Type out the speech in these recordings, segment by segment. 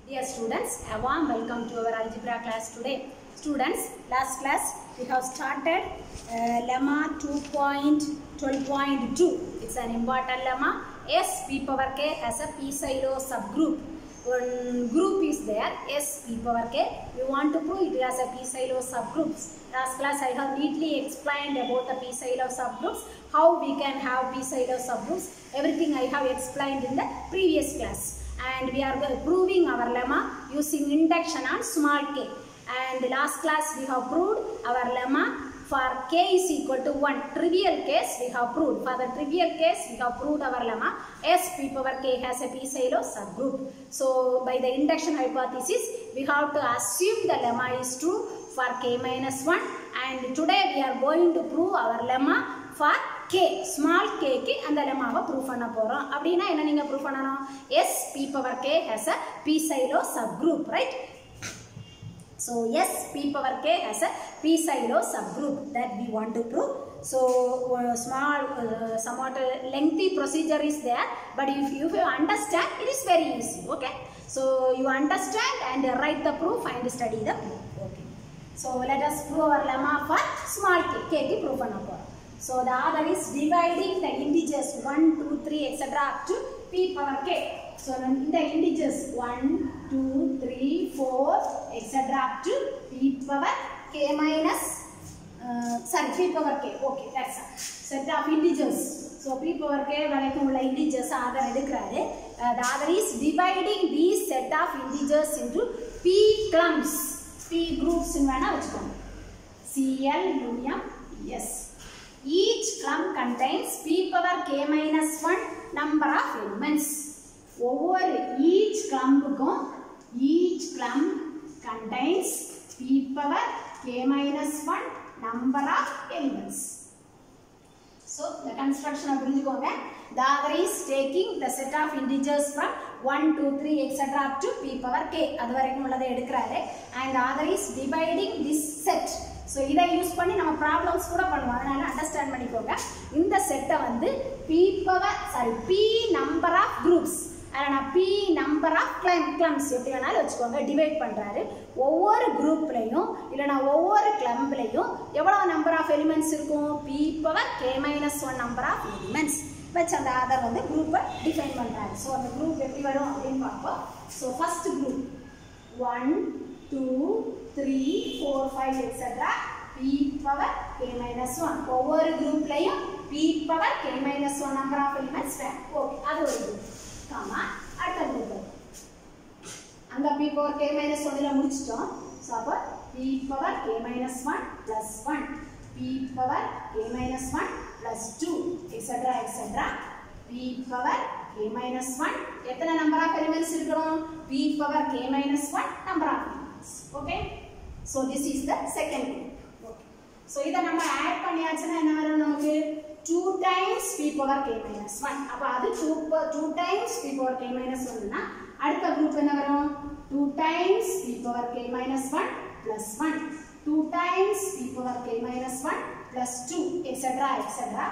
Dear students, a warm welcome to our algebra class today. Students, last class we have started uh, lemma 2.12.2. It's an important lemma. S p power k has a p silo subgroup. One group is there, S p power k. We want to prove it has a p silo subgroups. Last class I have neatly explained about the p silo subgroups, how we can have p silo subgroups. Everything I have explained in the previous class and we are go- proving our lemma using induction on small k and last class we have proved our lemma for k is equal to 1 trivial case we have proved for the trivial case we have proved our lemma s p power k has a p silo subgroup so by the induction hypothesis we have to assume the lemma is true for k minus 1 and today we are going to prove our lemma for k small k க்கு அந்த லெமாவை prove பண்ண போறோம் அப்படின்னா என்ன நீங்க prove பண்ணணும் s p power k has a p silo subgroup right so s p power k has a p silo subgroup that we want to prove so uh, small uh, somewhat uh, lengthy procedure is there but if you, if you understand it is very easy okay so you understand and write the proof and study the proof okay so let us prove our lemma for small k k க்கு proof பண்ண போறோம் so the other is dividing the integers 1 2 3 etc up to p power k so in the integers 1 2 3 4 etc up to p power k minus uh, sorry p power k okay that's a set of integers so p power k வரைக்கும் உள்ள integers author எடுக்கிறாரு Uh, the other is dividing these set of integers into p clumps p groups ன்னு வேணா வச்சுக்கோங்க cl union s each clump contains p power k minus 1 number of elements ஒவ்வொரு each clumpக்கும் each clump contains p power k minus 1 number of elements so the construction of புரிஞ்சுக்கோங்க the other is taking the set of integers from 1 2 3 etc up to p power k அது வரைக்கும் உள்ளதை எடுக்கிறாரு and the other is dividing this set so இதை use பண்ணி நம்ம problems கூட பண்ணுவோம் அதனால அண்டர்ஸ்டாண்ட் பண்ணிக்கோங்க இந்த செட்டை வந்து P power sorry P number of groups அதில் நான் பி நம்பர் ஆஃப் கிளம் கிளம்ஸ் எப்படி வேணாலும் வச்சுக்கோங்க டிவைட் பண்ணுறாரு ஒவ்வொரு குரூப்லையும் இல்லைனா ஒவ்வொரு கிளம்ப்லையும் எவ்வளோ நம்பர் ஆஃப் எலிமெண்ட்ஸ் இருக்கும் P power K minus one number of elements வச்சு அந்த ஆதர் வந்து குரூப்பை டிஃபைன் பண்ணுறாரு ஸோ அந்த குரூப் எப்படி வரும் அப்படின்னு பார்ப்போம் so first group one two three four five etcetera P power K minus one ஒவ்வொரு குரூப்லையும் P power K minus one number of elements okay அது ஒரு குரூப் காமா அடுத்த குரூப் அந்த பி பவர் கே மைனஸ் ஒன்னில் முடிச்சிட்டோம் ஸோ அப்போ P power K minus one plus one P power K minus one plus two etcetera etcetera P power K minus one எத்தனை number of elements இருக்கணும் B power K minus one number of elements okay so this is the second group okay so இதை நம்ம add பண்ணியாச்சுன்னா என்ன வரும் நமக்கு two times P power K minus one அப்போ அது two two times P power K minus ஒன்னா அடுத்த குரூப் என்ன வரும் two times P power K minus one plus one two times P power K minus one plus two etcetera etcetera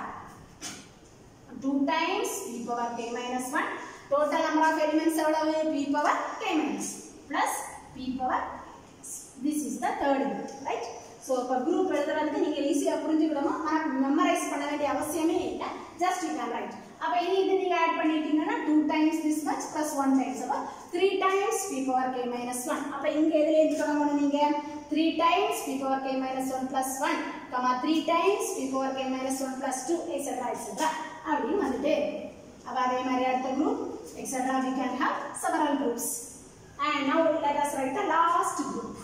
two times P power K minus one total number of elements எவ்வளவு P power K minus plus P power this is the third group right so இப்போ group எழுதுறதுக்கு நீங்கள் ஈஸியாக புரிஞ்சுக்கிடணும் ஆனால் memorise பண்ண வேண்டிய அவசியமே இல்லை ஜஸ்ட் யூ கேன் ரைட் அப்போ இனி இது நீங்கள் ஆட் பண்ணிட்டீங்கன்னா two times this much plus one times அப்போ three times P power K minus one அப்போ இங்கே எதில் எழுதி தொடங்கணும் நீங்கள் three times P power K minus one plus one comma three times P power K minus one plus two etcetera etcetera அப்படின்னு வந்துட்டு அப்போ அதே மாதிரி அடுத்த group etcetera we can have several groups and now let us write the last group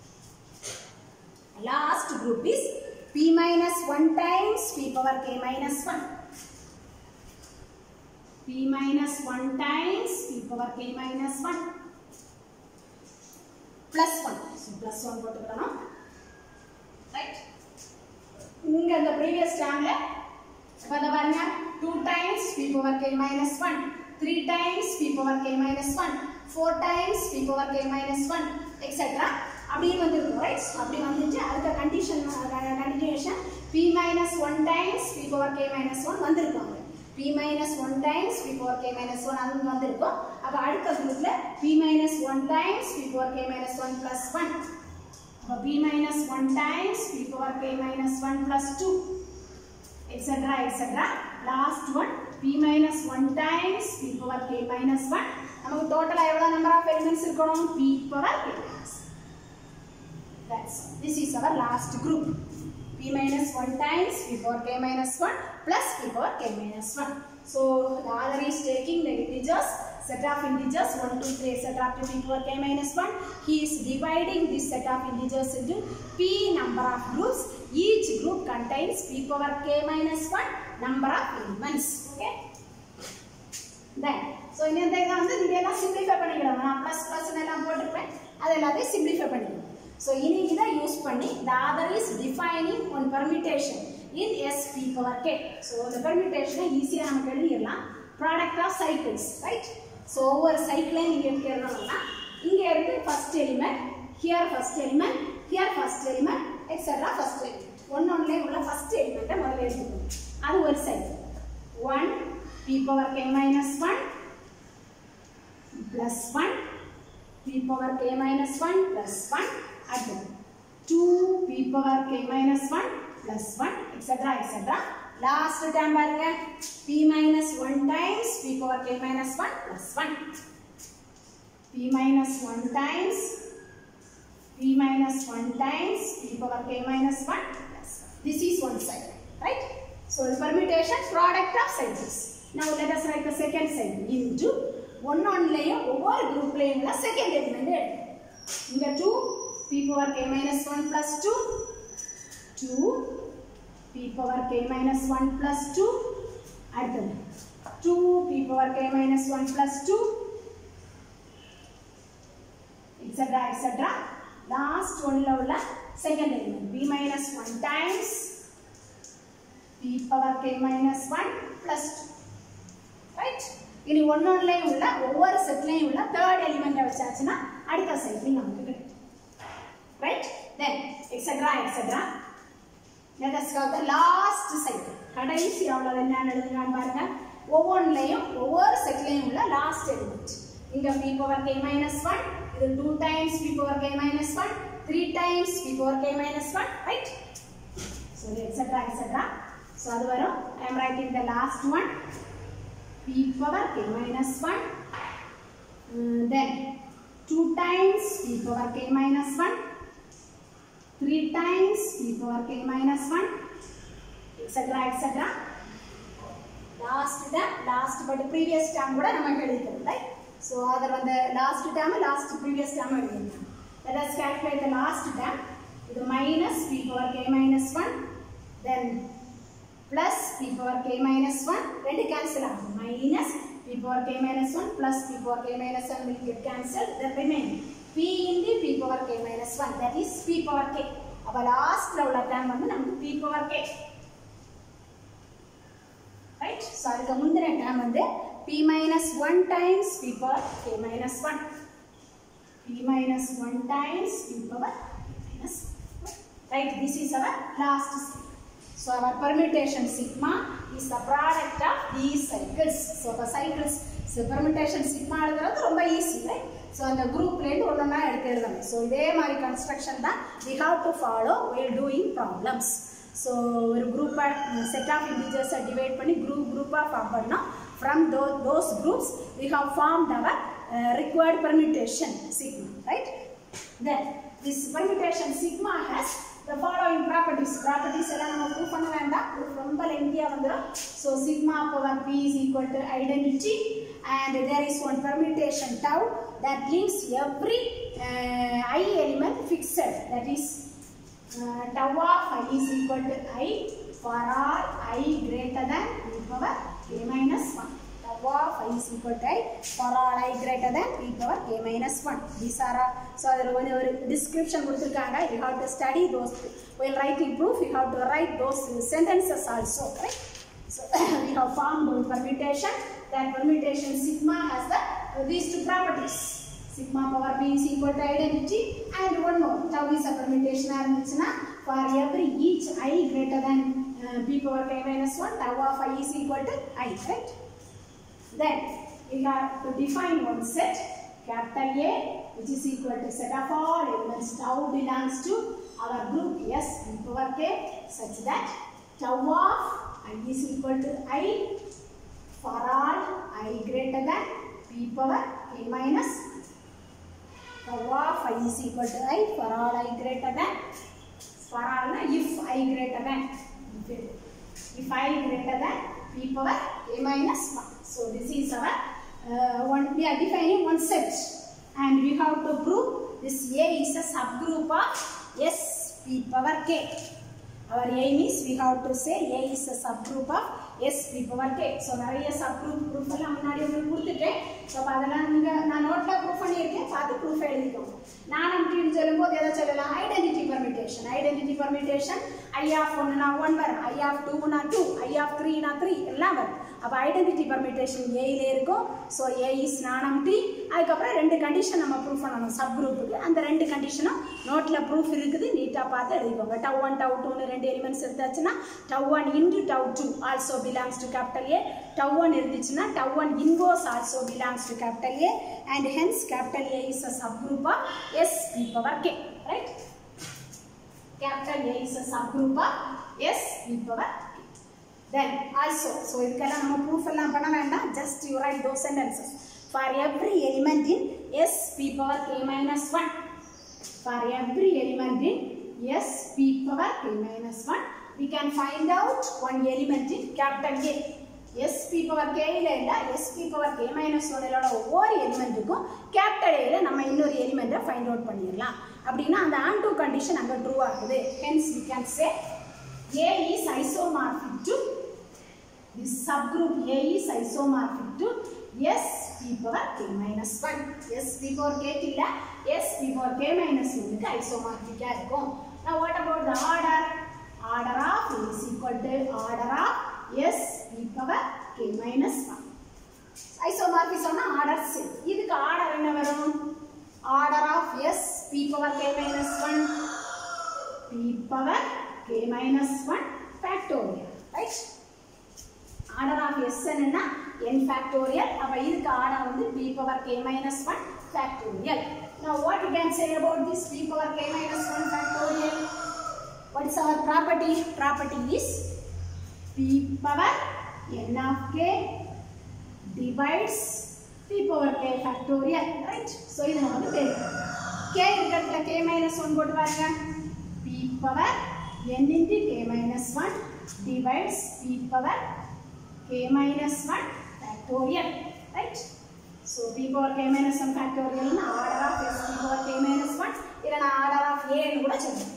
last group is p minus 1 times p power k minus 1 p minus 1 times p power k minus 1 plus 1 so plus 1 போட்டுக்கலாம் right இங்க இந்த previous termல அப்ப அத பாருங்க 2 times p power k minus 1 3 times p power k minus 1 4 times p power k minus 1 etc அப்படியே வந்துருக்கும் right அப்படி வந்துட்டு அடுத்த condition continuation p minus one times p power k minus one வந்திருக்கும் p minus one times p power k minus one அது வந்திருக்கும் அப்போ அடுத்த குரூப்ல p minus 1 times p power k minus 1 plus 1 அப்போ p minus 1 times p power k minus 1 plus 2 etc etc last one p minus 1 times p power k minus 1 நமக்கு டோட்டலா எவ்வளவு number of elements இருக்கணும் p power k minus 1 that's all. this is our last group p minus 1 times p power k minus 1 plus p power k minus 1 so the other is taking the integers set of integers 1 2 3 etc up to p power k minus 1 he is dividing this set of integers into p number of groups each group contains p power k minus 1 number of elements okay then so இனி இந்த இதை வந்து இதெல்லாம் simplify பண்ணிக்கலாம் நான் plus plus எல்லாம் போட்டிருப்பேன் அது எல்லாத்தையும் சிம்பிளிஃபை பண்ணிக்கலாம் ஸோ இனி இதை யூஸ் பண்ணி the other is defining one permutation in sp power k so இந்த பெர்மிட்டேஷனை ஈஸியாக நமக்கு எழுதிடலாம் product of cycles right so ஒவ்வொரு சைக்கிளையும் நீங்கள் எப்படி எழுதணும்னா இங்கே இருந்து first element here first element here first element etcetera first element ஒன்று ஒன்றுலேயே உள்ள ஃபர்ஸ்ட் எலிமெண்ட்டை முதல்ல எடுத்துக்கணும் அது ஒரு cycle one p power k minus 1 plus 1 p power k minus 1 plus 1 அடுத்து 2 p power k minus 1 plus 1 etc etc last term பாருங்க p minus 1 times p power k minus 1 plus 1 p minus 1 times p minus 1 times p power k minus 1 plus 1 this is one side right so the permutation product of cycles now let us write the second side into ஒன்று ஒன்றுலையும் ஒவ்வொரு குரூப்லையும் உள்ள second element எடுக்கணும் இங்கே two P power K minus one plus two two P power K minus one plus two அடுத்தது two P power K minus one plus two etcetera etcetera last ஒன்ல உள்ள second element P minus one times P power K minus one plus two right இனி ஒன்னொன்னுலையும் உள்ள ஒவ்வொரு செட்லையும் உள்ள third எலிமெண்ட்டை வச்சாச்சுன்னா அடுத்த சைக்கிள் நமக்கு கிடைக்கும் right then etcetera etcetera let us go the last cycle கடைசி அவ்வளவு என்னன்னு எழுதுனான்னு பாருங்க ஒவ்வொன்றுலையும் ஒவ்வொரு செட்லையும் உள்ள லாஸ்ட் எலிமெண்ட் இங்க p பவர் k minus 1 இது 2 times p power k minus 1 3 times p power k minus 1 right so etc etc so அது வரும் i am writing the last one p power k minus 1 uh, then 2 times p power k minus 1 3 times p power k minus 1 etc etc last term last but previous term கூட நம்ம எழுதிக்கிறோம் right so other வந்து last term last previous term எழுதிக்கிறோம் let us calculate the last term இது minus p power k minus 1 then plus p power k minus 1 ரெண்டு cancel ஆகும் minus p power k minus 1 plus p power k minus 1 will get cancelled then remain p into p power k minus 1 that is p power k அப்ப லாஸ்ட்ல உள்ள term வந்து நமக்கு p power k right so அதுக்கு முந்தின term வந்து p minus 1 times p power k minus 1 p minus 1 times p power k minus 1 right this is our last step So our permutation sigma is the product of these cycles. So the cycles, so permutation sigma எழுதுறது ரொம்ப easy right so அந்த குரூப்லேருந்து ஒன்றா எடுத்து எழுதணும் so இதே மாதிரி construction தான் we have to follow while doing problems so ஒரு குரூப்பை செட் ஆஃப் இண்டிஜர்ஸை டிவைட் பண்ணி குரூப் குரூப்பாக ஃபார்ம் பண்ணோம் from those those groups we have formed our required permutation sigma right then this permutation sigma has the following properties properties எல்லாம் நம்ம proof பண்ண வேண்டாம் proof ரொம்ப லென்த்தியா வந்துரும் so sigma power p is equal to identity and there is one permutation tau that links every uh, i element fixed that is uh, tau of i is equal to i for all i greater than e power k minus 1 tau of i is equal to i for all i greater than e power k minus 1 these are all so அதில் ஒரு ஒரு description கொடுத்துருக்காங்க you have to study those while writing proof you have to write those sentences also right so we have formed one permutation that permutation sigma has the these two properties sigma power p is equal to identity and one more tau is a permutation இருந்துச்சுன்னா for every each i greater than uh, p power k minus 1 tau of i is equal to i right then we have to define one set capital A which is equal to set of all elements tau belongs to our group S p power k such that tau of i is equal to i for all i greater than p power k minus tau of i is equal to i for all i greater than for all na if i greater than if, if i greater than p power k minus 1 so this is our uh, one we are defining one set and we have to prove this a is a subgroup of s p power k our aim is we have to say a is a subgroup of s p power k so நிறைய subgroup proof எல்லாம் முன்னாடி உங்களுக்கு கொடுத்துட்டேன் so அதெல்லாம் நீங்க நான் நோட்ல proof பண்ணியிருக்கேன் பார்த்து ப்ரூஃப் எழுதிக்கோங்க நான் அப்படின்னு சொல்லும்போது எதை சொல்லலாம் identity permutation identity permutation I of ஒன்னுனா ஒன் வரும் ஐ ஆஃப் டூனா டூ ஐ ஆஃப் த்ரீனா த்ரீ எல்லாம் வரும் அப்போ ஐடென்டிட்டி பர்மிட்டேஷன் ஏயிலே இருக்கும் so A is nonempty அதுக்கப்புறம் ரெண்டு கண்டிஷன் நம்ம ப்ரூஃப் பண்ணணும் சப் குரூப்புக்கு அந்த ரெண்டு கண்டிஷனும் நோட்டில் ப்ரூஃப் இருக்குது நீட்டாக பார்த்து எழுதிக்கோங்க டவ் ஒன் டவ் டூன்னு ரெண்டு எலிமெண்ட்ஸ் எடுத்தாச்சுன்னா tau one into tau two also belongs to capital A tau one இருந்துச்சுன்னா tau one inverse also belongs to capital A and hence capital A is a subgroup of S P power K right capital A is a subgroup of S e power k. Then also, so இதுக்கெல்லாம் நம்ம proof எல்லாம் பண்ண வேண்டாம் just you write those sentences. For every element in S p power k minus 1. For every element in S p power k minus 1, we can find out one element in capital A. S p power k ல இல்ல S p power k minus 1 லோட ஒவ்வொரு எலிமெண்ட்டுக்கும் capital A ல நம்ம இன்னொரு எலிமெண்ட்டை find out பண்ணிடலாம் அப்படின்னா அந்த on two condition அங்கே ட்ரூ ஆகுது hence we can say A is isomorphic to this subgroup A is isomorphic to S p power k minus 1 S p power k இல்ல S p power k minus 1 க்கு isomorphic இருக்கும் now what about the order order of A is equal to order of S p power k minus 1 isomorphism னா order set இதுக்கு order என்ன வரும் order of S p power k minus 1 p power k minus 1 factorial right order of S என்னன்னா n factorial அப்ப இதுக்கு order வந்து p power k minus 1 factorial now what you can say about this p power k minus 1 factorial what is our property property is p power n of k divides p power k factorial right so இது நமக்கு தெரியும் k இருக்கிறதுல k minus 1 போட்டு பாருங்க p power n into k minus 1 divides p power k minus 1 factorial right so p power k minus 1 factorial னா order of s p power k minus 1 இல்லனா order of a னு கூட சொல்லலாம்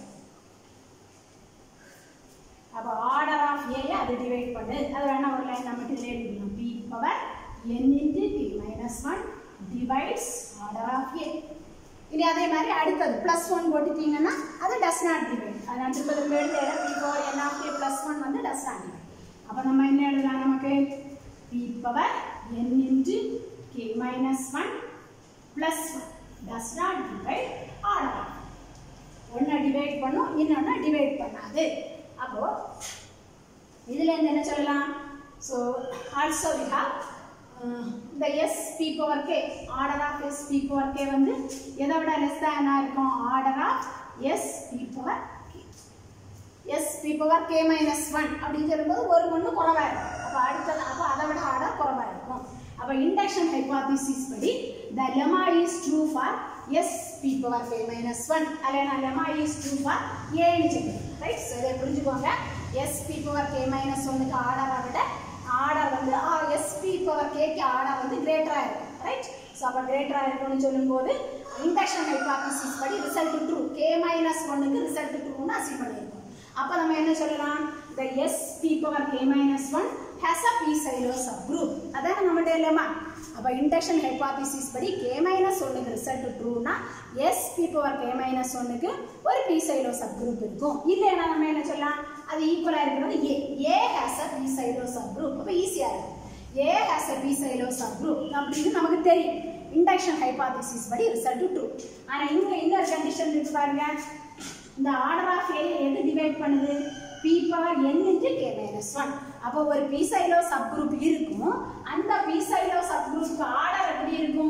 அப்போ order of ஏ அது divide பண்ணு அது வேணா ஒரு லைன் நம்ம இதில் எழுதிக்கலாம் P power N into T minus one divides order of A இனி அதே மாதிரி அடுத்தது ப்ளஸ் ஒன் போட்டுட்டீங்கன்னா அது டஸ் நாட் டிவைட் அதனால் திரும்ப திரும்ப எழுத P power N of A plus one வந்து டஸ் நாட் டிவைட் அப்போ நம்ம என்ன எழுதலாம் நமக்கு P power N into K minus one plus one does not divide order of ஒன்றை டிவைட் பண்ணும் இன்னொன்று டிவைட் பண்ணாது அப்போ இதுல இருந்து என்ன சொல்லலாம் ஸோ ஆல்சோ வி ஹாவ் இந்த S P power K order of S P power K வந்து எதை விட லெஸ் தான் இருக்கும் order of S P power K S P power K minus one அப்படின்னு சொல்லும்போது ஒரு ஒன்று குறவாக இருக்கும் அப்போ அடுத்தது அப்போ அதை விட ஆர்டர் குறவாக இருக்கும் அப்போ இண்டக்ஷன் ஹைபாதிசிஸ் படி the lemma is true for S P power K minus one அல்லனா லெமா இஸ் ட்ரூ ஃபார் ஏன்னு சொல்லுவோம் ரைட் ஸோ இதை புரிஞ்சுக்கோங்க S P power K minus ஒன்னுக்கு ஆர்டரை விட ஆர்டர் வந்து எஸ் பி பவர் கேக்கு ஆர்டர் வந்து கிரேட்டராக இருக்கும் ரைட் ஸோ அப்போ கிரேட்டராக இருக்கும்னு சொல்லும்போது இண்டக்ஷன் ஹைபாதிசிஸ் படி ரிசல்ட் ட்ரூ கே மைனஸ் ஒன்னுக்கு ரிசல்ட் ட்ரூன்னு அசீவ் பண்ணியிருக்கோம் அப்போ நம்ம என்ன சொல்லலாம் the s p power k minus 1 has a p silo subgroup அதான் நம்மகிட்ட இல்லையம்மா அப்போ இண்டக்ஷன் ஹைபாதிசிஸ் படி k மைனஸ் ஒன்றுக்கு ரிசல்ட் ட்ரூனா s p power k minus ஒன்றுக்கு ஒரு p சைலோ சப்குரூப் இருக்கும் இல்லைன்னா நம்ம என்ன சொல்லலாம் அது ஈக்குவலாக இருக்கிறது a a has a p Sylow subgroup அப்போ ஈஸியாக இருக்கும் a has a p Sylow subgroup அப்படின்னு நமக்கு தெரியும் இண்டக்ஷன் ஹைபாதிசிஸ் படி ரிசல்ட் ட்ரூ ஆனால் இங்கே இன்னொரு கண்டிஷன் இருக்கு பாருங்க இந்த ஆர்டர் ஆஃப் ஏ எது டிவைட் பண்ணுது P power N into K minus one அப்போ ஒரு பி சைலோ சப் குரூப் இருக்கும் அந்த பி சைலோ சப் குரூப்க்கு ஆர்டர் எப்படி இருக்கும்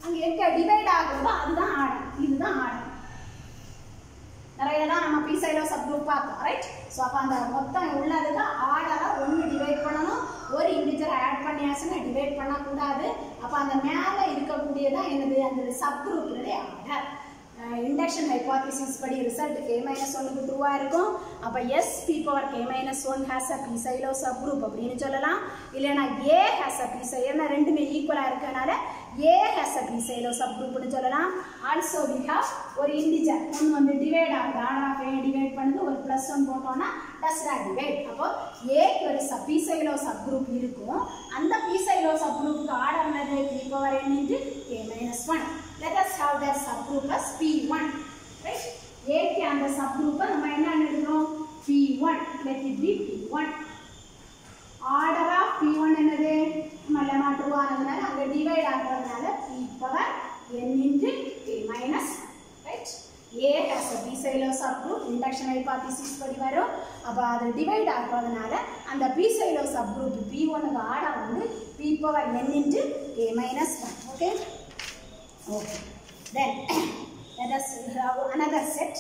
அங்கே எங்க டிவைட் ஆகுறதோ அதுதான் ஆர்டர் இதுதான் ஆர்டர் நிறைய தான் நம்ம பி சைடில் சப் குரூப் பார்த்தோம் ரைட் ஸோ அப்போ அந்த மொத்தம் உள்ளதுக்கு ஆர்டராக ஒன்று டிவைட் பண்ணணும் ஒரு இண்டிஜரை ஆட் பண்ணியாச்சுன்னா டிவைட் பண்ணக்கூடாது அப்போ அந்த மேலே இருக்கக்கூடியதான் என்னது அந்த சப் குரூப்பினுடைய ஆர்டர் இண்டக்ஷன் ஹைபாத்திசிஸ் படி ரிசல்ட் கே மைனஸ் ஒன்னுக்கு ட்ரூவாக இருக்கும் அப்போ S P power K minus one has a P Sylow subgroup அப்படின்னு சொல்லலாம் இல்லைனா ஏ ஹேஸ் அ பி சை ஏன்னா ரெண்டுமே ஈக்குவலாக இருக்கனால A has a P Sylow சப் குரூப்னு சொல்லலாம் ஆல்சோ வி ஹாவ் ஒரு இண்டிஜர் ஒன்று வந்து டிவைட் ஆகுது ஆர்டர் ஆஃப் ஏ டிவைட் பண்ணுது ஒரு ப்ளஸ் ஒன் போட்டோம்னா டஸ் நாட் டிவைட் அப்போ ஏக்கு ஒரு sub P Sylow sub group இருக்கும் அந்த பி சைலோ சப் குரூப்புக்கு ஆர்டர் என்னது P power N into K minus one let us have their subgroup as P1 right ஏக்கு அந்த சப்குரூப்பை நம்ம என்ன எடுக்கிறோம் P1 let it be P1 order of P1 என்னது நம்ம லெமா ட்ரூ ஆனதுனால அங்க டிவைட் ஆகிறதுனால P power n into K minus right A has a B-Silo subgroup induction hypothesis படி வரும் அப்போ அது டிவைட் ஆகிறதுனால அந்த B-Silo subgroup P1 க்கு ஆர்டர் வந்து P power n into K minus 1 okay Okay. Then let us have another set.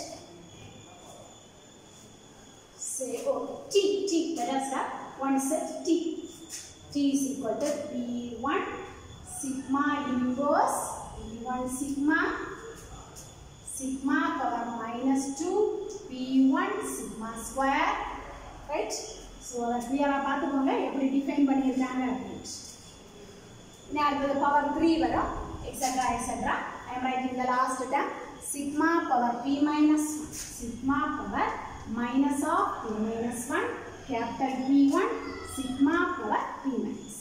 Say oh T T. Let us have one set T. T is equal to P1 sigma inverse P1 sigma sigma power minus 2 P1 sigma square right so அதை கிளியராக பார்த்துக்கோங்க எப்படி define பண்ணியிருக்காங்க அப்படின்ட்டு இனி அடுத்தது power three வரும் etcetera etcetera I am writing the last term sigma power P minus sigma power minus of P minus one capital P one sigma power P minus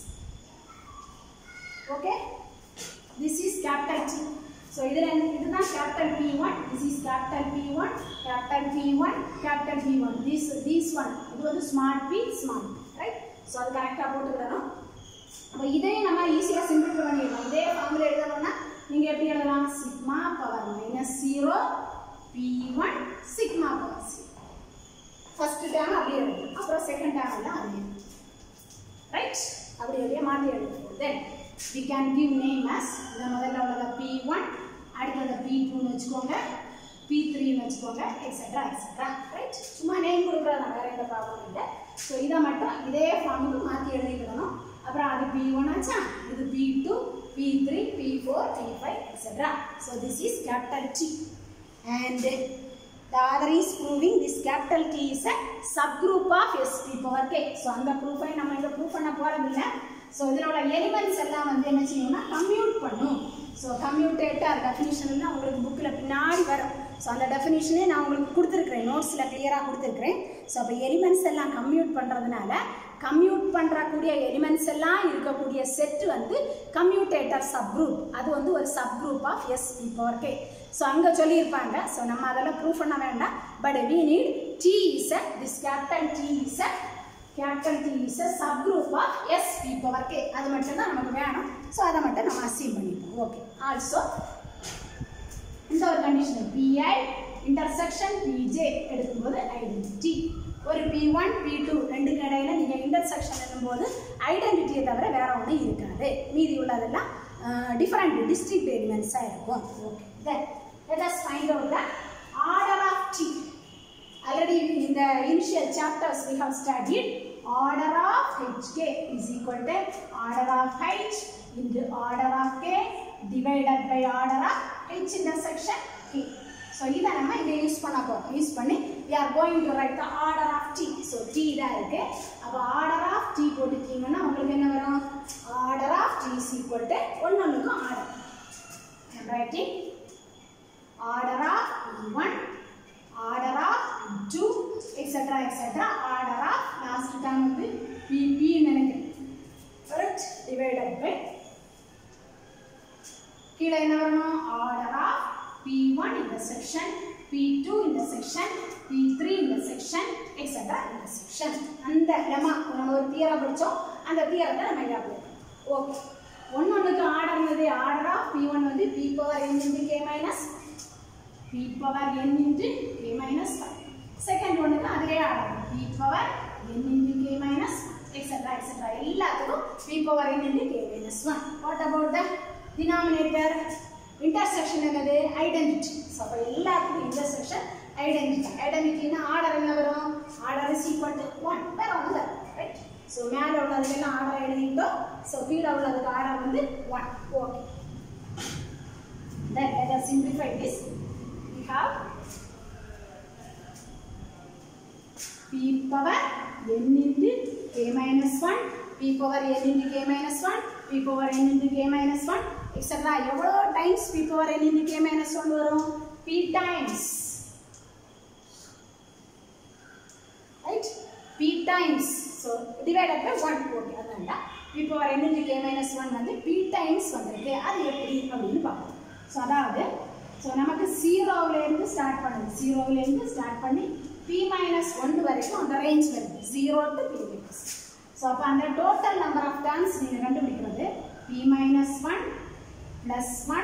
okay this is capital T so இதில் இதுதான் capital P one this is capital P one capital P one capital P one this these one இது வந்து small P small P right so அது கரெக்டாக போட்டுக்கிடணும் அப்போ இதையும் நம்ம ஈஸியாக சிம்பிளிஃபை பண்ணிடலாம் இதே ஃபார்முலா எழுதணும்னா நீங்கள் எப்படி எழுதலாம் sigma power minus zero P one sigma power zero first term அப்படி எழுதணும் அப்புறம் செகண்ட் டேம் எல்லாம் அதே ரைட் அப்படி எழுதிய மாற்றி எழுதுவோம் then we can give name as இந்த முதல்ல உள்ளத பி ஒன் அடுத்தது பி டூன்னு வச்சுக்கோங்க பி த்ரீன்னு வச்சுக்கோங்க எக்ஸெட்ரா எக்ஸெட்ரா ரைட் சும்மா நேம் கொடுக்குறது தான் வேற எந்த ப்ராப்ளம் இல்லை ஸோ இதை மட்டும் இதே ஃபார்முக்கு மாற்றி எழுதிக்கிடணும் அப்புறம் அது பி ஒன் ஆச்சா இது P two P three P four P five etcetera so this is capital T and the other is proving this capital T is a subgroup of SP power K. So அந்த ப்ரூஃபை நம்ம இங்கே prove பண்ண போகிறதில்ல so இதனோட elements எல்லாம் வந்து என்ன செய்யணும்னா கம்யூட் பண்ணும் ஸோ கம்யூட்டேட்டர் டெஃபினிஷன்லாம் உங்களுக்கு புக்கில் பின்னாடி வரும் ஸோ அந்த டெஃபினிஷனே நான் உங்களுக்கு கொடுத்துருக்குறேன் நோட்ஸில் கிளியராக கொடுத்துருக்குறேன் ஸோ அப்போ எலிமெண்ட்ஸ் எல்லாம் கம்யூட் பண்ணுறதுனால கம்யூட் பண்ணுறக்கூடிய எலிமெண்ட்ஸ் எல்லாம் இருக்கக்கூடிய செட் வந்து கம்யூட்டேட்டர் சப் குரூப் அது வந்து ஒரு subgroup of S power K so அங்கே சொல்லியிருப்பாங்க ஸோ நம்ம அதெல்லாம் ப்ரூவ் பண்ண வேண்டாம் but we need T is a this capital T is a capital T is a subgroup of S P power K அது மட்டும் தான் நமக்கு வேணும் ஸோ அதை மட்டும் நம்ம அசீவ் பண்ணிப்போம் ஓகே ஆல்சோ இந்த ஒரு கண்டிஷன் பிஐ இன்டர்செக்ஷன் பிஜே எடுக்கும்போது ஐடென்டிட்டி ஒரு பி ஒன் பி டூ ரெண்டுக்கு இடையில நீங்கள் இன்டர்செக்ஷன் என்னும்போது ஐடென்டிட்டியை தவிர வேற ஒன்றும் இருக்காது மீதி உள்ளதெல்லாம் டிஃப்ரெண்ட் டிஸ்ட்ரிக்ட் எலிமெண்ட்ஸாக இருக்கும் okay then let us find out the order of T. Already in the initial chapters we have studied order of Hk is equal to order of H into order of K divided by order of H intersection K. So இதை நம்ம இதை use பண்ண போகிறோம் use பண்ணி we are going to write the order of T. So T தான் இருக்கு அப்போ order of T போட்டுட்டீங்கன்னா உங்களுக்கு என்ன வரும் order of T is equal to ஒன்று ஒன்றுக்கும் order. I am writing order of P1, order of P2, etc. etc. order of last term வந்து PP நினைக்கிறேன் correct divided by கீழே என்ன வரணும் ஆர்டர் ஆஃப் P1 இந்த செக்ஷன் P2 இந்த section P3 இந்த செக்ஷன் எக்ஸெட்ரா இந்த செக்ஷன் அந்த லெமா நம்ம ஒரு தியரம் படித்தோம் அந்த தியரத்தை நம்ம இங்கே அப்ளை ஓகே ஒன்று ஒன்றுக்கு ஆர்டர் இருந்தது ஆர்டர் ஆஃப் P1 வந்து P power n into K minus P power n into K minus second ஒன்றுக்கு அதே order P power n into K minus etcetera etcetera எல்லாத்துக்கும் P power n into K minus one what about the denominator intersection என்னது identity so அப்போ எல்லாத்துக்கும் intersection identity ஐடென்டிட்டினா order என்ன வரும் order is equal to one வேற ஒன்று வரும் ரைட் ஸோ மேலே உள்ளதுக்கெல்லாம் ஆர்டர் எழுதிட்டோம் ஸோ கீழே உள்ளதுக்கு ஆர்டர் வந்து one okay then let us simplify this we have p power n into k minus 1 p power n into k minus 1 p power n into k minus 1 etc எவ்வளோ times p power n into k minus 1 வரும் p times right p times so divided by 1 okay அதனால p power n into k minus 1 வந்து p times வந்திருக்கு அது எப்படி அப்படின்னு பார்ப்போம் so அதாவது ஸோ நமக்கு ஜீரோவிலேருந்து ஸ்டார்ட் பண்ணுது ஜீரோவிலேருந்து ஸ்டார்ட் பண்ணி பி மைனஸ் ஒன்று வரைக்கும் அந்த ரேஞ்ச் வருது zero to P minus so அப்போ அந்த டோட்டல் நம்பர் ஆஃப் டர்ம்ஸ் நீங்கள் கண்டுபிடிக்கிறது P minus one plus one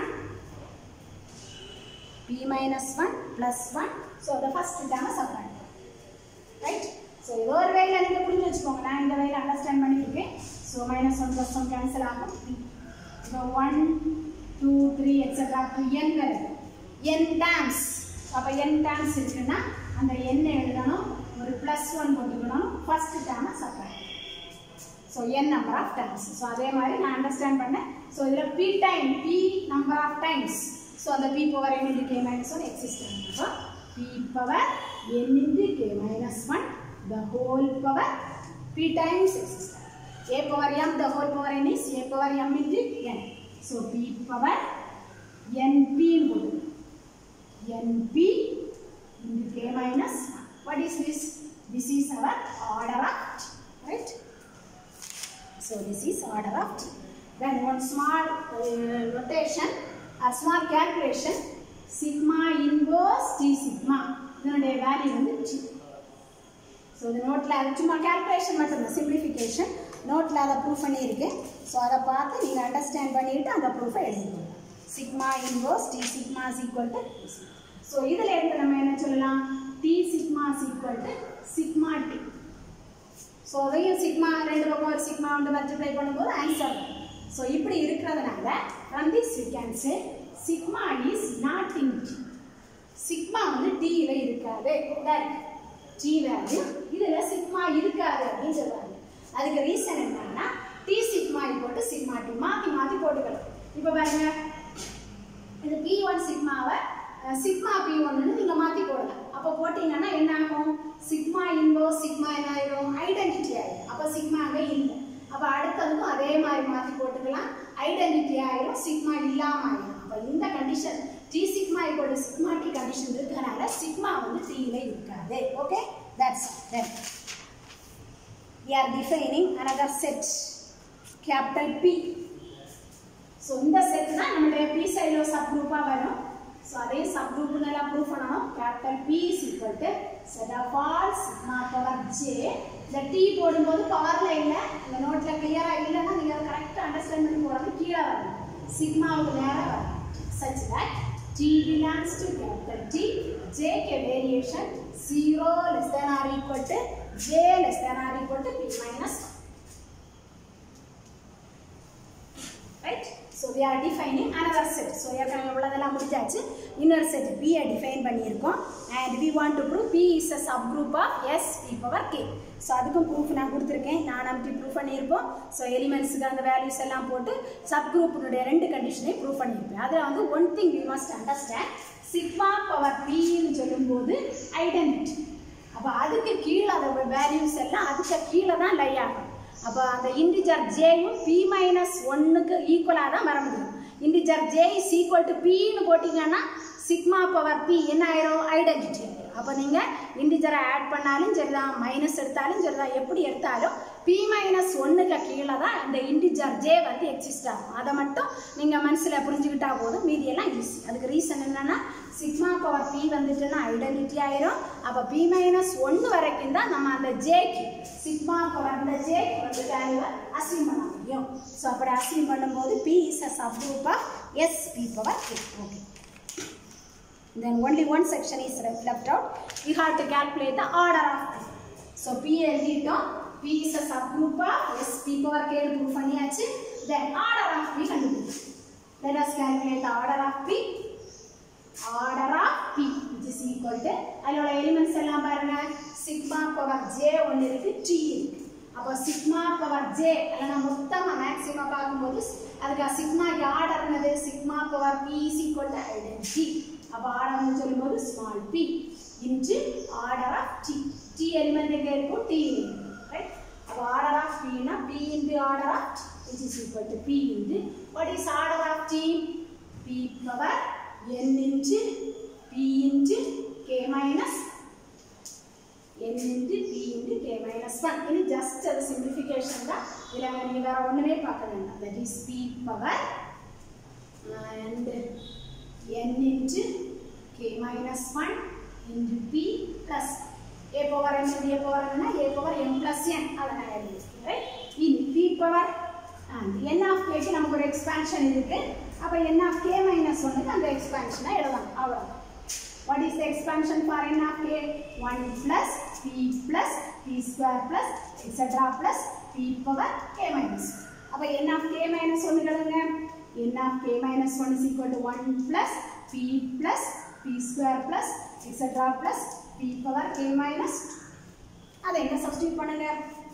P minus one plus one so அந்த ஃபஸ்ட் டேமை சப்ராக்ட் ரைட் ஸோ ஏதோ ஒரு வேலை நீங்கள் புரிஞ்சு வச்சுக்கோங்க நான் இந்த வேலை அண்டர்ஸ்டாண்ட் பண்ணியிருக்கேன் so minus one plus one cancel ஆகும் இப்போ one two three extra to n வருது என் டேம்ஸ் அப்போ என் டேம்ஸ் இருக்குன்னா அந்த எண்ணை எழுதணும் ஒரு ப்ளஸ் ஒன் போட்டுக்கணும் ஃபர்ஸ்ட் டேமை subtract so n number of times so அதே மாதிரி நான் அண்டர்ஸ்டாண்ட் பண்ணேன் ஸோ இதில் P time P number of times so அந்த P power n into K minus one exist so P power n into K minus one the whole power P times exist a power m the whole power n is a power m into n so p power np போடு np into k minus 1 what is this this is our order of t right so this is order of t then one small uh, notation a small calculation sigma inverse t sigma இதனுடைய value வந்து t so இது நோட்டில் அது சும்மா calculation மட்டும்தான் simplification நோட்டில் அதை proof பண்ணியிருக்கு ஸோ அதை பார்த்து நீங்கள் அண்டர்ஸ்டாண்ட் பண்ணிவிட்டு அந்த ப்ரூஃபை எழுதிக்கோங்க sigma inverse T sigma is equal to so இதில் இருந்து நம்ம என்ன சொல்லலாம் T sigma is equal to sigma T so அதையும் சிக்மா ரெண்டு பக்கம் ஒரு சிக்மா வந்து மல்டிப்ளை பண்ணும்போது ஆன்சர் ஸோ இப்படி இருக்கிறதுனால from this you can say sigma is not in T sigma வந்து டியில் இருக்காது டி வேல்யூ இதில் சிக்மா இருக்காது அப்படின்னு சொல்கிறாங்க அதுக்கு ரீசன் என்னன்னா டி சிக்மா போட்டு சிக்மா டி மாற்றி மாற்றி போட்டுக்கலாம் இப்போ பாருங்க இது பி ஒன் சிக்மாவை சிக்மா பி ஒன்னு நீங்கள் மாற்றி போடலாம் அப்போ போட்டிங்கன்னா என்ன ஆகும் சிக்மா இன்வோ சிக்மா என்ன ஆயிரும் ஐடென்டிட்டி ஆயிடும் அப்போ சிக்மா அங்கே இல்லை அப்போ அடுத்ததுக்கும் அதே மாதிரி மாற்றி போட்டுக்கலாம் ஐடென்டிட்டி ஆயிரும் சிக்மா இல்லாமல் ஆயிரும் அப்போ இந்த condition T sigma equal to sigma T condition இருக்கிறனால சிக்மா வந்து டீல இருக்காது okay that's then we are defining another set capital P so இந்த செட் தான் நம்மளுடைய பி சைடில் சப் குரூப்பாக வரும் ஸோ அதே சப் குரூப்புன்னு எல்லாம் ப்ரூவ் பண்ணணும் capital P is equal to set of all sigma power J இந்த டி போடும்போது பவரில் இல்லை இந்த நோட்டில் கிளியராக இல்லைன்னா நீங்கள் அதை கரெக்டாக அண்டர்ஸ்டாண்ட் பண்ணி போகிறது கீழே வரணும் சிக்மாவுக்கு நேராக வரணும் such that t belongs to capital T, j के variation 0 less than or equal to j less than or equal to p minus 1. Right? So we are defining another set. So ஏற்கனவே உள்ளதெல்லாம் முடிஞ்சாச்சு இன்னொரு செட் p ஐ define பண்ணியிருக்கோம் and we want to prove p is a subgroup of s p power k. So அதுக்கும் proof நான் கொடுத்துருக்கேன் நான் அப்படி ப்ரூஃப் பண்ணியிருப்போம் ஸோ எலிமெண்ட்ஸுக்கு அந்த வேல்யூஸ் எல்லாம் போட்டு சப் குரூப்பினுடைய ரெண்டு கண்டிஷனையும் ப்ரூஃப் பண்ணியிருப்பேன் அதில் வந்து one thing we must understand sigma power பின்னு சொல்லும்போது ஐடென்டிட்டி அப்போ அதுக்கு கீழே அதோட வேல்யூஸ் எல்லாம் அதுக்கு கீழே தான் லை ஆகும் அப்போ அந்த இண்டிஜர் ஜேயும் பி மைனஸ் ஒன்னுக்கு ஈக்குவலாக தான் வர முடியும் integer J is equal to பின்னு போட்டிங்கன்னா சிக்மா பவர் பி என்ன ஆயிரும் ஐடென்டிட்டி ஆயிரும் அப்போ நீங்கள் இண்டிஜரை ஆட் பண்ணாலும் சரிதான் மைனஸ் எடுத்தாலும் சரிதான் எப்படி எடுத்தாலும் பி மைனஸ் ஒன்றுக்கு கீழே தான் இந்த இண்டிஜர் ஜே வந்து எக்ஸிஸ்ட் ஆகும் அதை மட்டும் நீங்கள் மனசில் புரிஞ்சுக்கிட்டா போதும் மீதியெல்லாம் ஈஸி அதுக்கு ரீசன் என்னென்னா சிக்மா பவர் பி வந்துட்டுன்னா ஐடென்டிட்டி ஆயிரும் அப்போ பி மைனஸ் ஒன்று வரைக்கும் தான் நம்ம அந்த ஜேக்கு சிக்மா பவர் அந்த ஜேக்கு வந்து வேல்யூவை அசீவ் பண்ண முடியும் ஸோ அப்படி அசீவ் பண்ணும்போது P is a subgroup of S P power K okay then only one section is left left out you have to calculate the order of them so p எழுதிட்டோம் p is a subgroup of s p power k proof பண்ணியாச்சு then order of p கண்டுபிடிச்சு let us calculate the order of p order of p which is equal to அதில் உள்ள elements எல்லாம் பாருங்க sigma power j ஒன்று இருக்கு t இருக்கு அப்போ சிக்மா பவர் j இல்லைனா மொத்தமா மேக்ஸிமம் பார்க்கும்போது அதுக்கு சிக்மா ஆர்டர் என்னது sigma power p is equal to identity அப்போ ஆர்டர்னு சொல்லும்போது small p into order of t t element எங்கே இருக்கும் t இருக்கும் ரைட் அப்போ ஆர்டர் ஆஃப் p னா p into order of t which is equal to p into what is order of t p power n into p into k minus n into p into k minus one இது just அது simplification தான் இதில் நீங்கள் வேறு ஒன்றுமே பார்க்க வேண்டாம் that is p power and n into k minus 1 into p plus a power n into a power n a power m plus n அதை நான் எழுதியிருக்கேன் ரைட் இனி p power and n of k க்கு நமக்கு ஒரு expansion இருக்கு அப்போ n of k minus 1 க்கு அந்த எக்ஸ்பான்ஷனை எழுதலாம் அவ்வளவுதான் what is the expansion for n of k 1 plus p plus p square plus etc plus p power k minus அப்போ n of k minus 1 எழுதுங்க n of k minus 1 is equal to 1 plus p plus p square plus etc plus p power k minus 2 அதை எங்க substitute பண்ணுங்க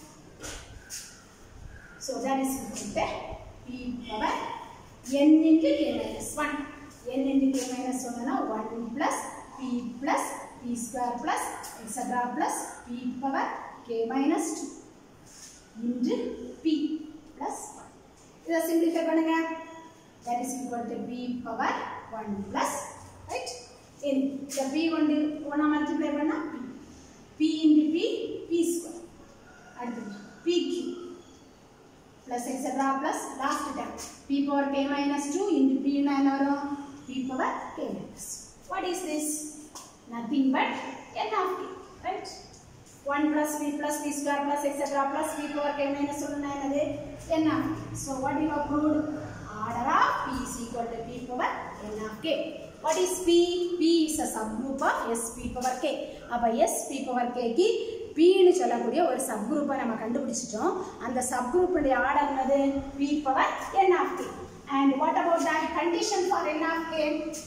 so that is equal to p power n into k minus 1 n into k minus 1 னா 1 plus p plus p square plus etc plus p power k minus 2 into p plus 1 இதை simplify பண்ணுங்க that is equal to b power 1 plus right in the b கொண்டு 1 multiply பண்ணா p p into p p square அடுத்து p q plus etc plus last term p power k minus 2 into p னா என்ன வரும் p power k minus what is this nothing but n of k right 1 plus p plus p square plus etc plus p power k minus 1 னா என்னது n of k so what you have proved order of p is equal to p power n of k. What is p? p is a subgroup of s p power k. அப்ப s p power k க்கு p னு சொல்லக்கூடிய ஒரு சப்குரூப்பை நம்ம கண்டுபிடிச்சிட்டோம் அந்த சப்குரூப்புடைய order என்னது p power n of k. And what about the condition for n of k?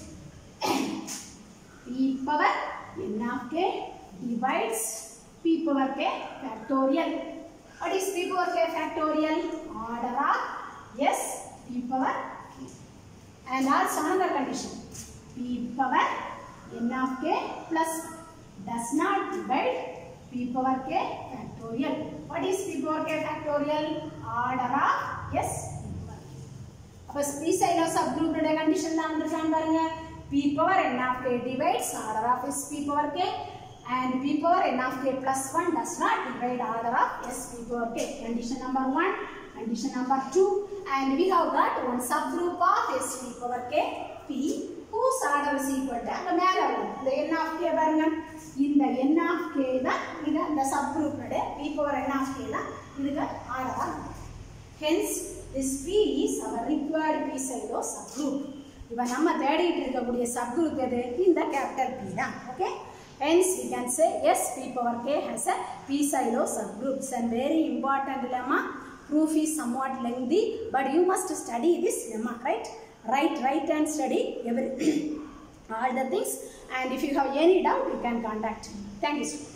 p power n of k divides p power k factorial. What is p power k factorial? Order of s p power k. And also another condition. p power n of k plus does not divide p power k factorial. What is p power k factorial? Order of s p power k. அப்போ p side of subgroup உடைய condition தான் வந்திருக்கான்னு பாருங்க p power n of k divides order of s p power k and p power n of k plus 1 does not divide order of s p power k. Condition number 1 condition number 2 and we have got one subgroup of s p power k p whose order is equal to அங்க மேல வரும் இந்த n of k பாருங்க இந்த n of k தான் இது அந்த subgroup உடைய p power n of k தான் இதுக்கு ஆர்டரா hence this p is our required p silo subgroup இப்போ நம்ம தேடிட்டு இருக்கக்கூடிய subgroup எது இந்த capital p தான் okay hence we can say yes p power k has a p silo subgroups and very important lemma proof is somewhat lengthy but you must study this lemma right write write and study every all the things and if you have any doubt you can contact me thank you so much